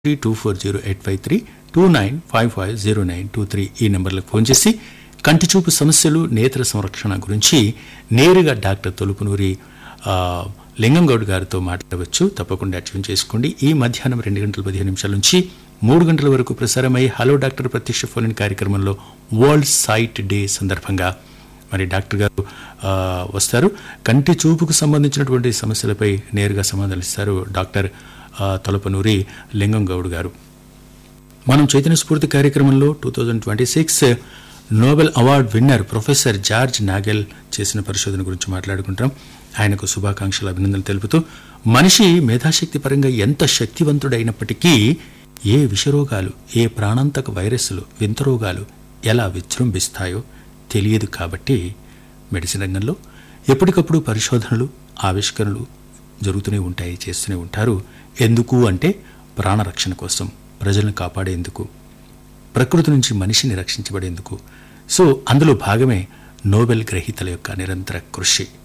three two four zero eight five three two nine five five zero nine two three ఈ నెంబర్లకు phone చేసి కంటి చూపు సమస్యలు నేత్ర సంరక్షణ గురించి నేరుగా డాక్టర్ తొలుపునూరి ఆ, లింగం గౌడ్ గారితో మాట్లాడవచ్చు తప్పకుండా ట్యూన్ చేసుకోండి ఈ మధ్యాహ్నం రెండు గంటల పదిహేను నిమిషాల నుంచి మూడు గంటల వరకు ప్రసారమై హలో డాక్టర్ ప్రత్యక్ష ఫోన్ ఇన్ కార్యక్రమంలో వరల్డ్ సైట్ డే సందర్భంగా మరి డాక్టర్ గారు ఆ, వస్తారు కంటి చూపుకు సంబంధించినటువంటి సమస్యలపై నేరుగా సమాధానాలు ఇస్తారు డాక్టర్ ఆ, తొలపనూరి లింగం గౌడ్ గారు మనం చైతన్య స్ఫూర్తి కార్యక్రమంలో two thousand twenty six Nobel award winner professor George Nagel చేసిన పరిశోధన గురించి మాట్లాడుకుంటాం ఆయనకు శుభాకాంక్షలు అభినందనలు తెలుపుతూ మనిషి మేధాశక్తి పరంగా ఎంత శక్తివంతుడైనప్పటికీ ఏ విషరోగాలు ఏ ప్రాణాంతక వైరస్లు వింత రోగాలు ఎలా విజృంభిస్తాయో తెలియదు కాబట్టి మెడిసిన్ రంగంలో ఎప్పటికప్పుడు పరిశోధనలు ఆవిష్కరణలు జరుగుతూనే ఉంటాయి చేస్తూనే ఉంటారు ఎందుకు అంటే ప్రాణరక్షణ కోసం ప్రజలను కాపాడేందుకు ప్రకృతి నుంచి మనిషిని రక్షించబడేందుకు సో అందులో భాగమే నోబెల్ గ్రహీతల యొక్క నిరంతర కృషి